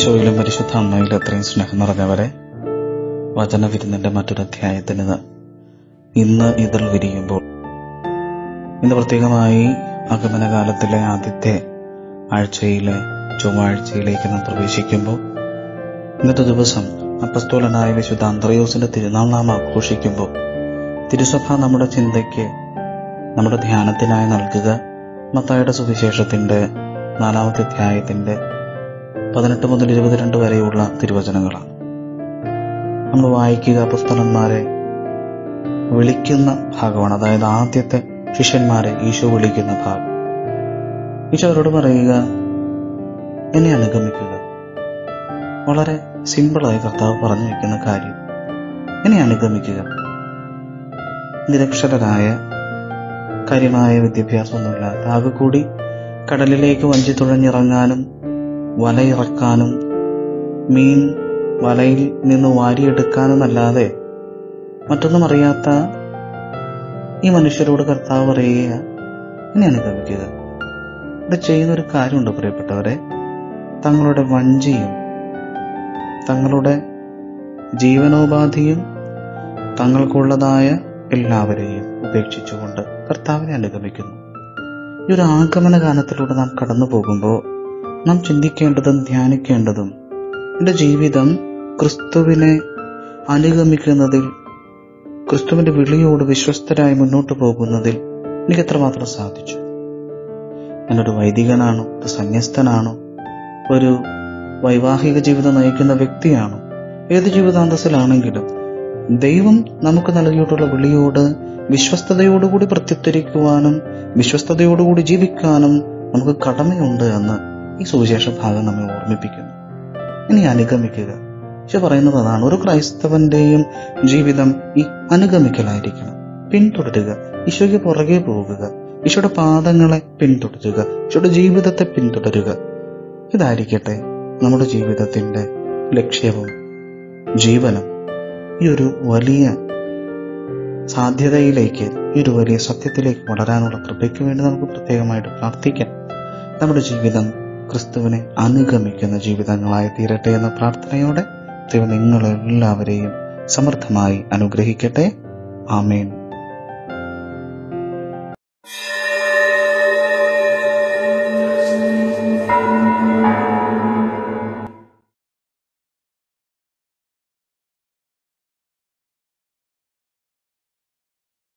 ഈശോയിലും പരിശുദ്ധ അമ്മയിലും അത്രയും സ്നേഹം നിറഞ്ഞവരെ വചനവിരുന്നിന്റെ മറ്റൊരു അധ്യായത്തിന് ഇന്ന് ഇതിൽ വിരിയുമ്പോൾ ഇന്ന് പ്രത്യേകമായി ആഗമനകാലത്തിലെ ആദ്യത്തെ ആഴ്ചയിലെ ചൊവ്വാഴ്ചയിലേക്ക് നാം പ്രവേശിക്കുമ്പോൾ ഇന്നത്തെ ദിവസം അപ്പസ്തോലനായ വിശുദ്ധ അന്ത്രയോസിന്റെ തിരുനാൾ നാം ആഘോഷിക്കുമ്പോൾ തിരുസഭ നമ്മുടെ ചിന്തയ്ക്ക് നമ്മുടെ ധ്യാനത്തിനായി നൽകുക മത്തായുടെ സുവിശേഷത്തിന്റെ നാലാമത്തെ അധ്യായത്തിന്റെ പതിനെട്ട് മുതൽ ഇരുപത്തിരണ്ട് വരെയുള്ള തിരുവചനങ്ങളാണ് നമ്മൾ വായിക്കുക പുസ്തകന്മാരെ വിളിക്കുന്ന ഭാഗമാണ് അതായത് ആദ്യത്തെ ശിഷ്യന്മാരെ ഈശോ വിളിക്കുന്ന ഭാഗം ഈശോ അവരോട് പറയുക എന്നെ അനുഗമിക്കുക വളരെ സിമ്പിളായി കർത്താവ് പറഞ്ഞു വയ്ക്കുന്ന കാര്യം എന്നെ അനുഗമിക്കുക നിരക്ഷരരായ കാര്യമായ വിദ്യാഭ്യാസമൊന്നുമില്ലാത്ത ആകെ കൂടി കടലിലേക്ക് വഞ്ചി തുഴഞ്ഞിറങ്ങാനും വലയിറക്കാനും മീൻ വലയിൽ നിന്ന് വാരിയെടുക്കാനുമല്ലാതെ മറ്റൊന്നും അറിയാത്ത ഈ മനുഷ്യരോട് കർത്താവ് പറയുക എന്നെ അനുഗമിക്കുക ഇവിടെ ചെയ്യുന്ന ഒരു കാര്യമുണ്ട് പ്രിയപ്പെട്ടവരെ തങ്ങളുടെ വഞ്ചിയും തങ്ങളുടെ ജീവനോപാധിയും തങ്ങൾക്കുള്ളതായ എല്ലാവരെയും ഉപേക്ഷിച്ചുകൊണ്ട് കർത്താവിനെ അനുഗമിക്കുന്നു ഈ ഒരു ആഗമന ഗാനത്തിലൂടെ നാം കടന്നു പോകുമ്പോൾ നാം ചിന്തിക്കേണ്ടതും ധ്യാനിക്കേണ്ടതും എൻ്റെ ജീവിതം ക്രിസ്തുവിനെ അനുഗമിക്കുന്നതിൽ ക്രിസ്തുവിന്റെ വിളിയോട് വിശ്വസ്തരായി മുന്നോട്ട് പോകുന്നതിൽ എനിക്ക് എത്രമാത്രം സാധിച്ചു ഞാനൊരു വൈദികനാണോ ഒരു സന്യസ്തനാണോ ഒരു വൈവാഹിക ജീവിതം നയിക്കുന്ന വ്യക്തിയാണോ ഏത് ജീവിതാന്തസ്സിലാണെങ്കിലും ദൈവം നമുക്ക് നൽകിയിട്ടുള്ള വിളിയോട് വിശ്വസ്തയോടുകൂടി പ്രത്യുത്തരിക്കുവാനും വിശ്വസ്തയോടുകൂടി ജീവിക്കാനും നമുക്ക് കടമയുണ്ട് എന്ന് ഈ സുവിശേഷ ഭാഗം നമ്മെ ഓർമ്മിപ്പിക്കുന്നു ഇനി അനുഗമിക്കുക പക്ഷെ പറയുന്നത് അതാണ് ഒരു ക്രൈസ്തവന്റെയും ജീവിതം ഈ അനുഗമിക്കലായിരിക്കണം പിന്തുടരുക ഈശോയ്ക്ക് പുറകെ പോകുക ഈശോയുടെ പാദങ്ങളെ പിന്തുടരുക ഈശോയുടെ ജീവിതത്തെ പിന്തുടരുക ഇതായിരിക്കട്ടെ നമ്മുടെ ജീവിതത്തിന്റെ ലക്ഷ്യവും ജീവനും ഈ ഒരു വലിയ സാധ്യതയിലേക്ക് ഈ ഒരു വലിയ സത്യത്തിലേക്ക് വളരാനുള്ള കൃപയ്ക്ക് വേണ്ടി നമുക്ക് പ്രത്യേകമായിട്ട് പ്രാർത്ഥിക്കാം നമ്മുടെ ജീവിതം ക്രിസ്തുവിനെ അനുഗമിക്കുന്ന ജീവിതങ്ങളായി തീരട്ടെ എന്ന പ്രാർത്ഥനയോടെ ദൈവം നിങ്ങളെല്ലാവരെയും സമർത്ഥമായി അനുഗ്രഹിക്കട്ടെ ആമേൻ